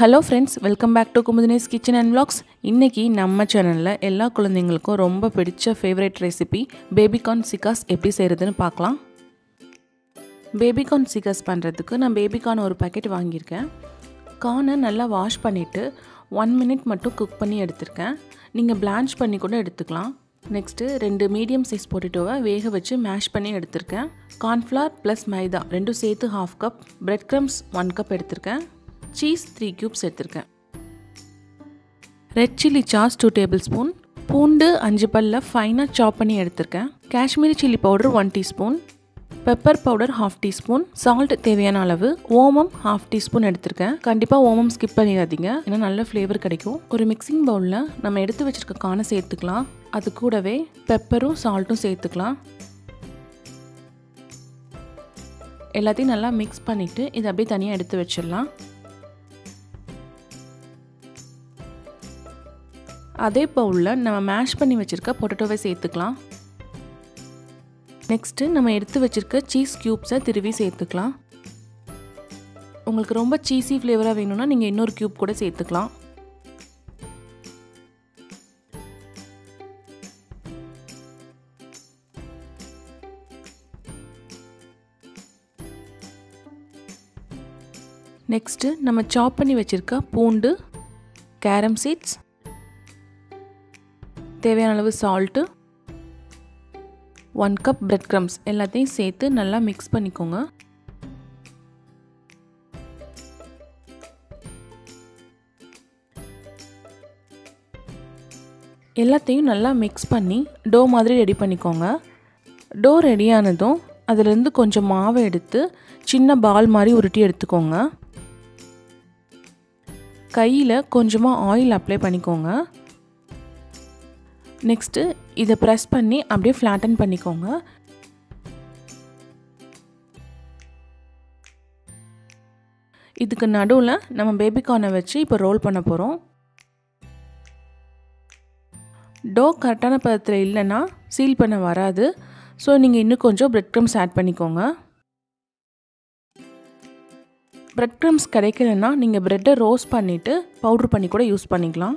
hello friends welcome back to Kumudini's kitchen and vlogs இன்றைக்கி நம்ம சேனலில் எல்லா குழந்தைங்களுக்கும் ரொம்ப பிடிச்ச ஃபேவரட் ரெசிபி பேபிகார்ன் சிக்காஸ் எப்படி செய்கிறதுன்னு பார்க்கலாம் பேபிகார்ன் சிக்காஸ் பண்ணுறதுக்கு நான் பேபிகார்ன் ஒரு பாக்கெட் வாங்கியிருக்கேன் கார்னை நல்லா வாஷ் பண்ணிவிட்டு ஒன் மினிட் மட்டும் குக் பண்ணி எடுத்திருக்கேன் நீங்கள் பிளான்ச் பண்ணி கூட எடுத்துக்கலாம் நெக்ஸ்ட்டு ரெண்டு மீடியம் சைஸ் பொட்டேட்டோவை வேக வச்சு மேஷ் பண்ணி எடுத்திருக்கேன் கார்ன்ஃப்ளவர் ப்ளஸ் மைதா ரெண்டும் சேர்த்து half cup bread crumbs one cup எடுத்திருக்கேன் சீஸ் த்ரீ க்யூப்ஸ் எடுத்திருக்கேன் red chilli sauce two tablespoon பூண்டு அஞ்சு பல்ல ஃபைனாக சாப் பண்ணி எடுத்திருக்கேன் Kashmiri chilli powder one teaspoon pepper powder half teaspoon salt தேவையான அளவு ஓமம் ஹாஃப் டீஸ்பூன் எடுத்திருக்கேன் கண்டிப்பாக ஓமம் ஸ்கிப் பண்ணிடாதீங்க ஏன்னா நல்ல ஃப்ளேவர் கிடைக்கும் ஒரு மிக்சிங் பவுலில் நம்ம எடுத்து வச்சிருக்க கானை சேர்த்துக்கலாம் அது கூடவே பெப்பரும் சால்ட்டும் சேர்த்துக்கலாம் எல்லாத்தையும் நல்லா மிக்ஸ் பண்ணிவிட்டு இதை அப்படியே தனியாக எடுத்து வச்சிடலாம் அதே பவுலில் நம்ம மேஷ் பண்ணி வச்சுருக்க பொட்டேட்டோவை சேர்த்துக்கலாம் நெக்ஸ்ட்டு நம்ம எடுத்து வச்சுருக்க சீஸ் க்யூப்ஸை திருவி சேர்த்துக்கலாம் உங்களுக்கு ரொம்ப சீஸி ஃப்ளேவராக வேணும்னா நீங்கள் இன்னொரு க்யூப் கூட சேர்த்துக்கலாம் நெக்ஸ்ட்டு நம்ம சாப் பண்ணி வச்சுருக்க பூண்டு கேரம் சீட்ஸ் தேவையான அளவு salt one cup bread crumbs எல்லாத்தையும் சேர்த்து நல்லா மிக்ஸ் பண்ணிக்கோங்க எல்லாத்தையும் நல்லா மிக்ஸ் பண்ணி டோ மாதிரி ரெடி பண்ணிக்கோங்க டோ ரெடியானதும் அதிலேருந்து கொஞ்சம் மாவை எடுத்து சின்ன பால் மாதிரி உருட்டி எடுத்துக்கோங்க கையில் கொஞ்சமாக ஆயில் அப்ளை பண்ணிக்கோங்க நெக்ஸ்ட்டு இதை ப்ரெஸ் பண்ணி அப்படியே ஃப்ளாட்டன் பண்ணிக்கோங்க இதுக்கு நடுவில் நம்ம பேபிகார்னை வச்சு இப்போ ரோல் பண்ண போகிறோம் டோ கரெக்டான பதத்தில் இல்லைன்னா சீல் பண்ண வராது ஸோ நீங்கள் இன்னும் கொஞ்சம் பிரெட் க்ரம்ஸ் ஆட் பண்ணிக்கோங்க பிரெட் க்ரம்ஸ் கிடைக்கலன்னா நீங்கள் ப்ரெட்டை ரோஸ்ட் பண்ணிவிட்டு பவுட்ரு பண்ணி கூட யூஸ் பண்ணிக்கலாம்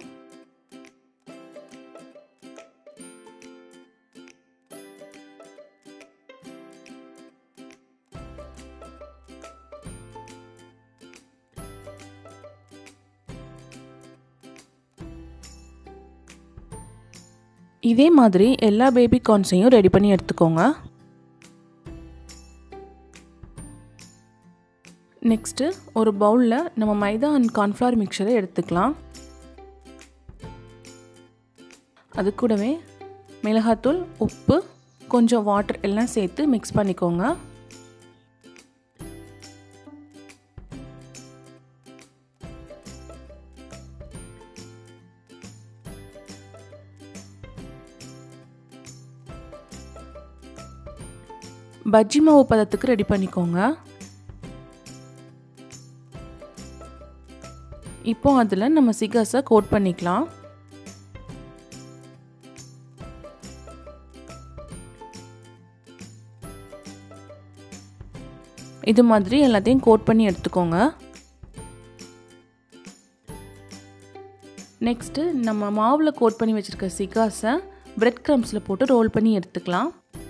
இதே மாதிரி எல்லா பேபி கார்ன்ஸையும் ரெடி பண்ணி எடுத்துக்கோங்க நெக்ஸ்ட்டு ஒரு பவுலில் நம்ம மைதா அண்ட் கார்ன்ஃப்ளவர் மிக்சரை எடுத்துக்கலாம் அது கூடவே மிளகாத்தூள் உப்பு கொஞ்சம் வாட்டர் எல்லாம் சேர்த்து மிக்ஸ் பண்ணிக்கோங்க பஜ்ஜி மாவு பதத்துக்கு ரெடி பண்ணிக்கோங்க இப்போ அதில் நம்ம சிகாஸை கோட் பண்ணிக்கலாம் இது மாதிரி எல்லாத்தையும் கோட் பண்ணி எடுத்துக்கோங்க நெக்ஸ்ட்டு நம்ம மாவில் கோட் பண்ணி வச்சுருக்க சிகாஸை பிரெட் க்ரம்ஸில் போட்டு ரோல் பண்ணி எடுத்துக்கலாம்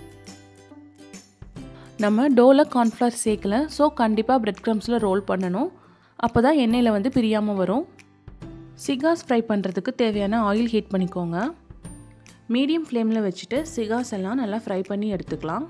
நம்ம டோவில் கார்ன்ஃப்ளவர் சேர்க்கல ஸோ கண்டிப்பாக பிரெட் க்ரம்ஸில் ரோல் பண்ணணும் அப்போ தான் எண்ணெயில் வந்து பிரியாமல் வரும் சிகாஸ் ஃப்ரை பண்ணுறதுக்கு தேவையான ஆயில் ஹீட் பண்ணிக்கோங்க மீடியம் ஃப்ளேமில் வச்சுட்டு சிகாஸ் எல்லாம் நல்லா ஃப்ரை பண்ணி எடுத்துக்கலாம்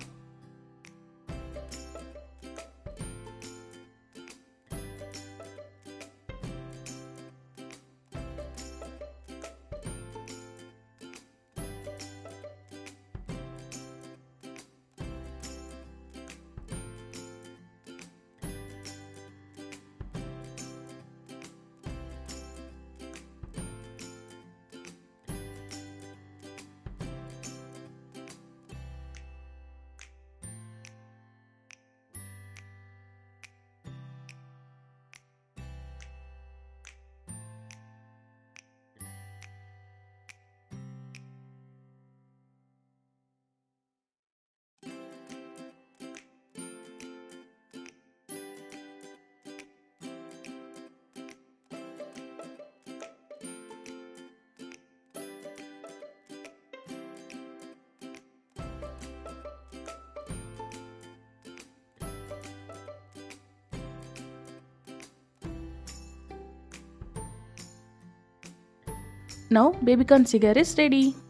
now baby corn cigar is ready